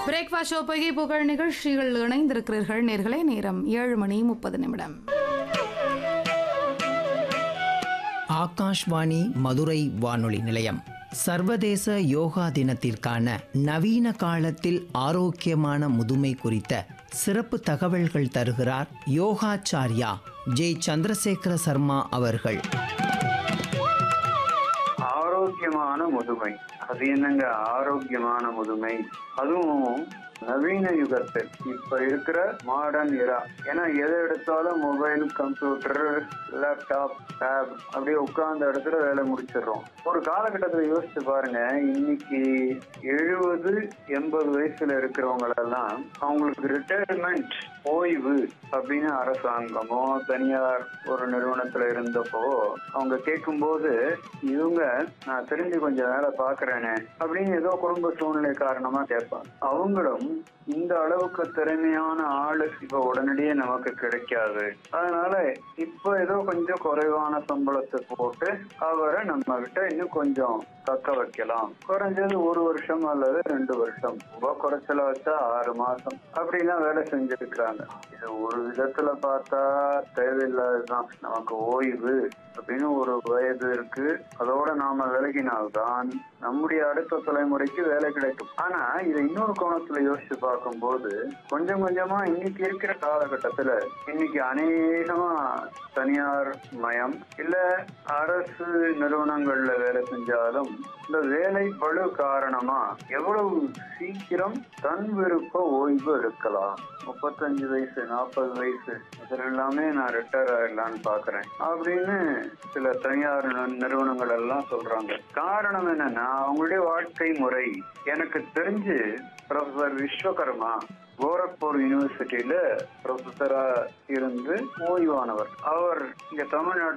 breakfast show பகை புகழ் நிகழ்ச்சிகள் இணைந்திருக்கிறீர்கள் நேர்களை நேரம் ஏழு மணி முப்பது நிமிடம் ஆகாஷ்வாணி மதுரை வானொலி நிலையம் சர்வதேச யோகா தினத்திற்கான நவீன காலத்தில் ஆரோக்கியமான முதுமை குறித்த சிறப்பு தகவல்கள் தருகிறார் யோகாச்சார்யா ஜே சந்திரசேகர சர்மா அவர்கள் ஆரோக்கியமான முதுமை அது என்னங்க ஆரோக்கியமான முதுமை அதுவும் நவீன யுகத்தில் இப்ப இருக்கிற மாடர்ன் இரா ஏன்னா எதை எடுத்தாலும் மொபைல் கம்ப்யூட்டர் லேப்டாப் டேப் அப்படியே உட்கார்ந்த இடத்துல வேலை முடிச்சிடுறோம் ஒரு காலகட்டத்தில் யோசிச்சு பாருங்க இன்னைக்கு எழுபது எண்பது வயசுல இருக்கிறவங்க எல்லாம் அவங்களுக்கு ரிட்டையர்மெண்ட் ஓய்வு அப்படின்னு அரசாங்கமோ தனியார் ஒரு நிறுவனத்துல இருந்தப்போ அவங்க கேட்கும்போது இவங்க நான் தெரிஞ்சு கொஞ்சம் வேலை பாக்குறேனே அப்படின்னு ஏதோ குடும்ப சூழ்நிலை காரணமா கேட்பாங்க அவங்களும் இந்த அளவுக்கு திறமையான ஆளு இப்ப உடனடியே நமக்கு கிடைக்காது அதனால இப்ப ஏதோ கொஞ்சம் குறைவான சம்பளத்தை போட்டு அவரை நம்ம கிட்ட இன்னும் கொஞ்சம் தக்க வைக்கலாம் குறைஞ்சது ஒரு வருஷம் அல்லது ரெண்டு வருஷம் ரொம்ப குறைச்சல வச்சா ஆறு மாசம் அப்படிலாம் வேலை செஞ்சிருக்கிறாங்க இது ஒரு விதத்துல பார்த்தா தேவையில்லாததுதான் நமக்கு ஓய்வு அப்படின்னு ஒரு வயது இருக்கு அதோட நாம விலகினால்தான் நம்முடைய அடுத்த தலைமுறைக்கு வேலை கிடைக்கும் ஆனா இதை இன்னொரு கோணத்துல யோசிச்சு பார்க்கும்போது கொஞ்சம் கொஞ்சமா இன்னைக்கு இருக்கிற காலகட்டத்துல இன்னைக்கு அநேகமா தனியார் மயம் இல்ல அரசு நிறுவனங்கள்ல வேலை செஞ்சாலும் இந்த வேலை பளு காரணமா எவ்வளவு சீக்கிரம் தன் விருப்ப ஓய்வு எடுக்கலாம் முப்பத்தஞ்சு வயசு நாற்பது வயசு இதுல எல்லாமே நான் ரிட்டையர் ஆயிடலான்னு பாக்குறேன் அப்படின்னு சில தனியார் நி- நிறுவனங்கள் எல்லாம் சொல்றாங்க காரணம் என்னன்னா அவங்களுடைய வாழ்க்கை முறை எனக்கு தெரிஞ்சு ப்ரொஃபசர் விஸ்வகர்மா கோரக்பூர் யூனிவர்சிட்டியில ப்ரொஃபஸரா இருந்து ஓய்வானவர் அவர் இங்க தமிழ்நாட்டு